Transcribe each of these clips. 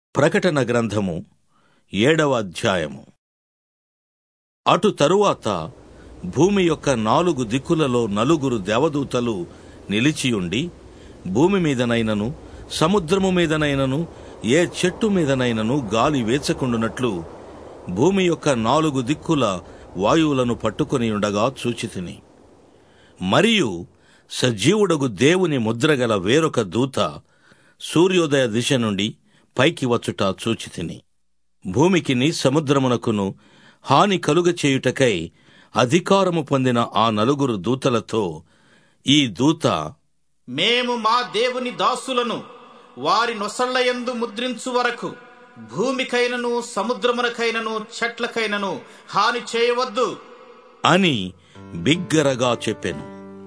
ప్రకటన గ్రంథము ఏడవ అధ్యాయము అటు తరువాత భూమి యొక్క నాలుగు దిక్కులలో నలుగురు దేవదూతలు నిలిచియుండి భూమి మీదనైనను సముద్రము మీదనైనను ఏ చెట్టు మీదనైనను గాలి వేచకుండునట్లు భూమి యొక్క నాలుగు దిక్కుల వాయువులను పట్టుకొని ఉండగా చూచితిని మరియు సజీవుడగు దేవుని ముద్రగల వేరొక దూత సూర్యోదయ దిశ నుండి పైకి వచ్చుట చూచితిని భూమికిని సముద్రమునకును హాని కలుగ చేయుటకై అధికారము పొందిన ఆ నలుగురు దూతలతో ఈ దూత మేము మా దేవుని దాసులను వారి నొసళ్లయందు ముద్రించు వరకు భూమికైనను సముద్రమునకైనను చెట్లకైనను హాని చేయవద్దు అని బిగ్గరగా చెప్పెను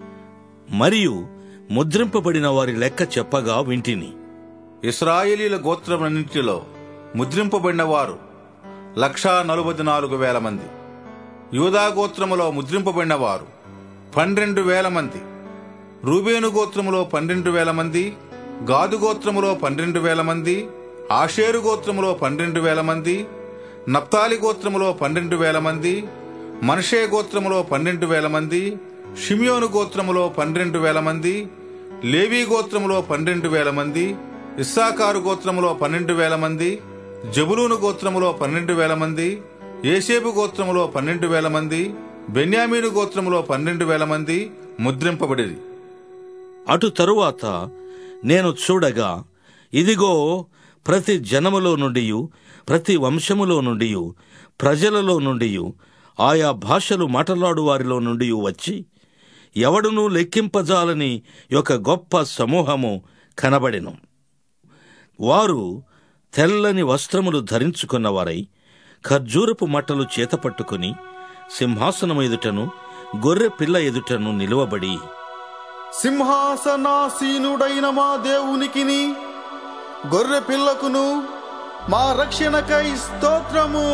మరియు ముద్రింపబడిన వారి లెక్క చెప్పగా వింటిని ఇస్రాయేలీల గోత్రములన్నింటిలో ముద్రింపబడిన వారు లక్షా నలుబై నాలుగు వేల మంది యూదా గోత్రములో ముద్రింపబడిన వారు పన్నెండు వేల మంది రూబేను గోత్రములో పన్నెండు వేల మంది గాదు గోత్రములో పన్నెండు వేల మంది ఆషేరు గోత్రములో పన్నెండు వేల మంది నప్తాలి గోత్రములో పన్నెండు వేల మంది మనషే గోత్రములో పన్నెండు వేల మంది షిమియోను గోత్రములో పన్నెండు వేల మంది లేవీ గోత్రములో పన్నెండు వేల మంది ఇస్సాకారు గోత్రములో పన్నెండు వేల మంది జబులూను గోత్రములో పన్నెండు వేల మంది ఏసేపు గోత్రములో పన్నెండు వేల మంది బెన్యామీను గోత్రములో పన్నెండు వేల మంది ముద్రింపబడిరి అటు తరువాత నేను చూడగా ఇదిగో ప్రతి జనములో నుండి ప్రతి వంశములో నుండి ప్రజలలో నుండి ఆయా భాషలు మాట్లాడు వారిలో నుండి వచ్చి ఎవడునూ లెక్కింపజాలని ఒక గొప్ప సమూహము కనబడెను వారు తెల్లని వస్త్రములు ధరించుకున్నవారై ఖర్జూరపు మట్టలు చేతపట్టుకుని సింహాసనం ఎదుటను గొర్రె పిల్ల ఎదుటను నిలువబడి సింహాసనాసీనుడైన మా దేవునికిని గొర్రె పిల్లకును మా రక్షణకై స్తోత్రము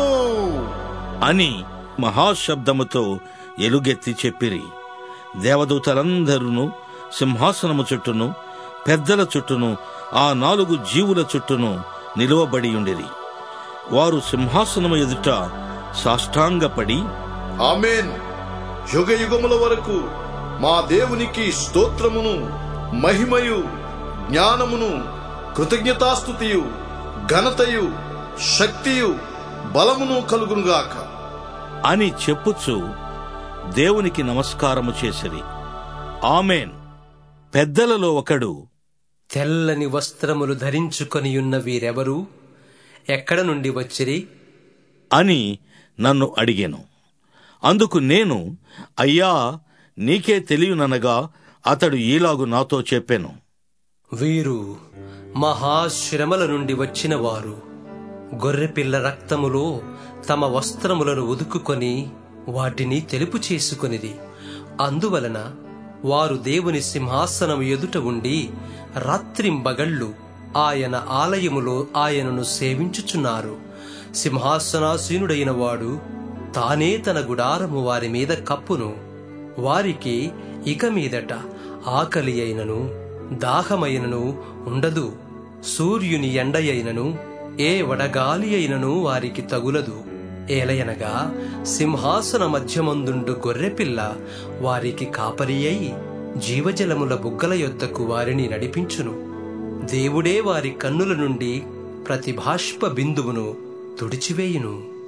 అని మహాశబ్దముతో ఎలుగెత్తి చెప్పిరి దేవదూతలందరూ సింహాసనము చుట్టూను పెద్దల చుట్టూను ఆ నాలుగు జీవుల చుట్టూను నిలువబడియుండిరి వారు సింహాసనము ఎదుట సాష్టాంగపడి ఆమెన్ యుగ యుగముల వరకు మా దేవునికి స్తోత్రమును మహిమయు జ్ఞానమును కృతజ్ఞతాస్థుతియు ఘనతయు శక్తియు బలమును కలుగునుగాక అని చెప్పుచు దేవునికి నమస్కారము చేసిరి ఆమెన్ పెద్దలలో ఒకడు తెల్లని వస్త్రములు ధరించుకొనియున్న వీరెవరు ఎక్కడ నుండి వచ్చిరి అని నన్ను అడిగాను అందుకు నేను అయ్యా నీకే తెలియననగా అతడు ఈలాగు నాతో చెప్పాను వీరు మహాశ్రమల నుండి వచ్చిన వారు గొర్రెపిల్ల రక్తములో తమ వస్త్రములను ఉదుకుకొని వాటిని తెలుపు చేసుకొనిది అందువలన వారు దేవుని సింహాసనం ఎదుట ఉండి రాత్రింబగళ్ళు ఆయన ఆలయములో ఆయనను సేవించుచున్నారు సింహాసనాసీనుడైన వాడు తానే తన గుడారము వారి మీద కప్పును వారికి ఇక మీదట ఆకలి అయినను దాహమైనను ఉండదు సూర్యుని ఎండయైనను ఏ వడగాలి అయినను వారికి తగులదు ఏలయనగా సింహాసన మధ్యమందుండు గొర్రెపిల్ల వారికి కాపరి అయి జీవజలముల బుగ్గల యొద్దకు వారిని నడిపించును దేవుడే వారి కన్నుల నుండి ప్రతి బాష్ప బిందువును తుడిచివేయును